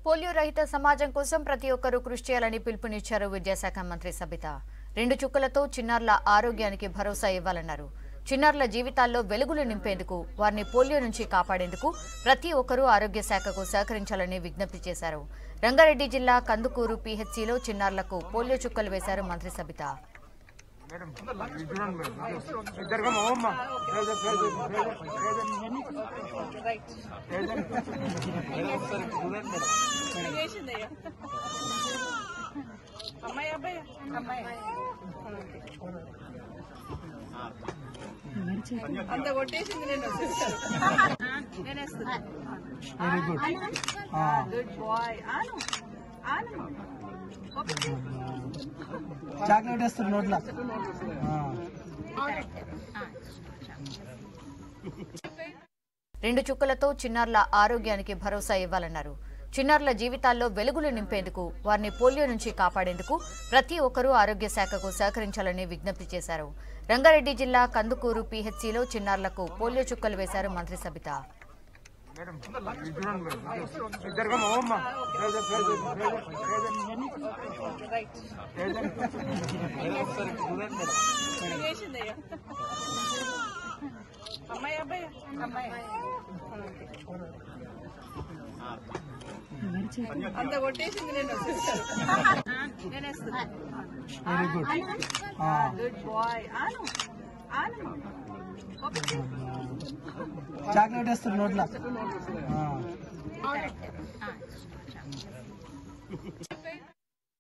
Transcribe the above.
polio రహిత సమాజం కోసం ప్రతి ఒక్కరూ కృషి చేయాలని పిలుపునిచ్చారు విద్యాశాఖ మంత్రి సబిత రెండు చుక్కలతో చిన్నారుల ఆరోగ్యానికి భరోసా ఇవ్వాలన్నారు చిన్నారుల జీవితాల్లో వెలుగులు నింపేందుకు వారిని పోలియో నుంచి కాపాడేందుకు ప్రతి ఒక్కరూ ఆరోగ్య శాఖకు సహకరించాలని విజ్ఞప్తి చేశారు రంగారెడ్డి జిల్లా కందుకూరు పీహెచ్సీలో చిన్నారులకు పోలియో చుక్కలు వేశారు మంత్రి సబిత మేడం ఇది చూడండి మేడం ఇద్దరుగా మా అమ్మ ప్రెజెంట్ ప్రెజెంట్ ప్రెజెంట్ ప్రెజెంట్ ఒకసారి చూడండి మేడం చేసిందయ్యా అమ్మాయి అబ్బాయి అమ్మాయి అంత కొట్టేసింది నేను నేను వేస్తున్నా వెరీ గుడ్ గుడ్ బాయ్ ఆను ఆను చాక్లెట్ వేస్తారు నోట్లో రెండు చుక్కలతో చిన్నారుల ఆరోగ్యానికి భరోసా ఇవ్వాలన్నారు చిన్నారుల జీవితాల్లో వెలుగులు నింపేందుకు వారిని పోలియో నుంచి కాపాడేందుకు ప్రతి ఒక్కరూ ఆరోగ్య శాఖకు సహకరించాలని విజ్ఞప్తి చేశారు రంగారెడ్డి జిల్లా కందుకూరు పీహెచ్సీలో చిన్నారులకు పోలియో చుక్కలు వేశారు మంత్రి సబిత మేడం ఇది చూడండి మేడం ఇద్దరుగా మా అమ్మ ప్రెజెంట్ ప్రెజెంట్ ప్రెజెంట్ ప్రెజెంట్ ఒకసారి చూడండి మేడం చేసిందయ్యా అమ్మాయి అబ్బాయి అమ్మాయి అంత కొట్టేసింది నేను నేను వేస్తున్నా వెరీ గుడ్ గుడ్ బాయ్ ఆను ఆను చాక్లెట్ వేస్తారు నోట్లో ఓకే